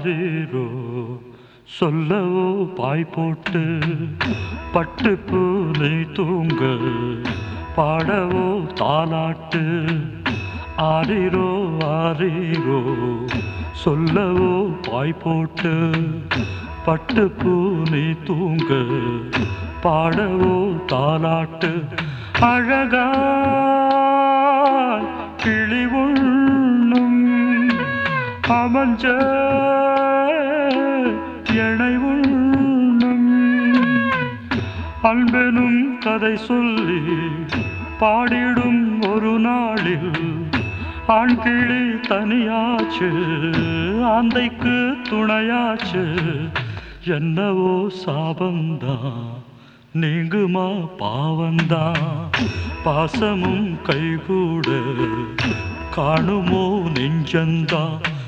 ஆரீரோ சொல்லவோ பாய் போட்டு பட்டு பூனை தூங்க பாடவோ தாலாட்டு ஆரீரோ ஆரீரோ சொல்லவோ பாய் போட்டு பட்டு பூனை தூங்க பாடவோ தாலாட்டு அழகாய் கிளி உண்ணும் அமஞ்ச எனை உண்ணும் அன்பெனும் கதை சொல்லி பாடிடும் ஒரு நாளில் ஆண் கிளி தனியாச்சு ஆந்தைக்கு துணையாச்சு என்னவோ சாபந்தான் நீங்குமா பாவந்தான் பாசமும் கைகூட காணுமோ நெஞ்சந்தா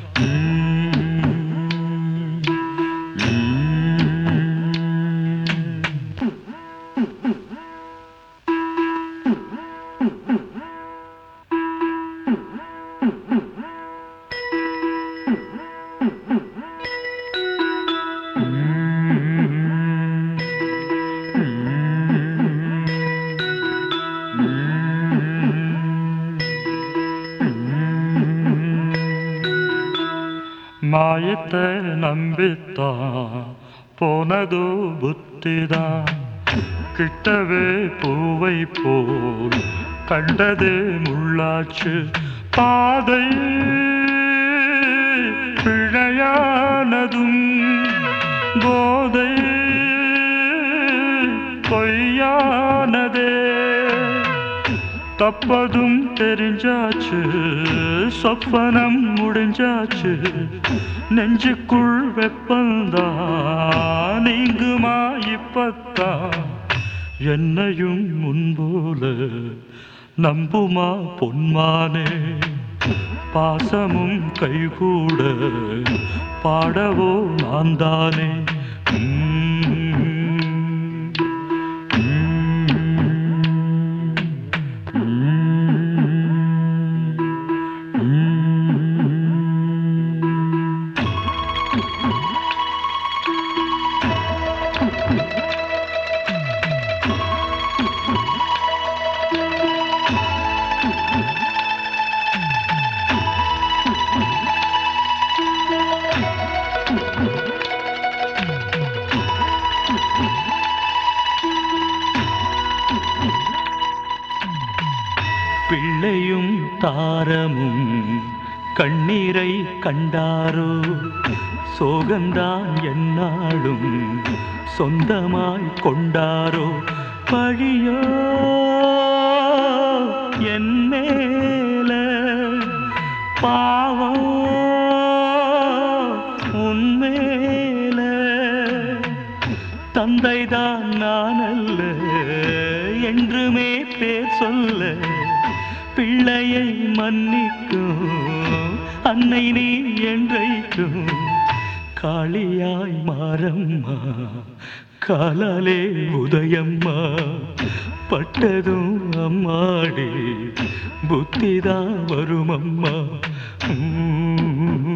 மாயத்தை நம்பித்தான் போனதோ புத்திதான் கிட்டவே பூவை போல் கண்டதே முள்ளாச்சு பாதை பிழையானதும் போதை பொய்யானதே தப்பதும் தெரிஞ்சாச்சு சொப்பனம் முடிஞ்சாச்சு நெஞ்சுக்குள் வெப்பந்தான் நீங்குமா இப்பத்தான் என்னையும் முன்போல நம்புமா பொன்மானே பாசமும் கைகூட பாடவோ நான் தானே பிள்ளையும் தாரமும் கண்ணீரை கண்டாரோ சோகந்தான் என்னாலும் சொந்தமாய் கொண்டாரோ பழியோ என் மேல பாவம் உன்மேல தந்தைதான் நான் அல்ல என்றுமே பேர் சொல்ல பிள்ளையை மன்னிக்கும் அன்னை நீ என்றைக்கும் காளியாய் மாறம்மா காலாலே உதயம்மா பட்டதும் அம்மாடி புத்திதான் வரும் அம்மா உம்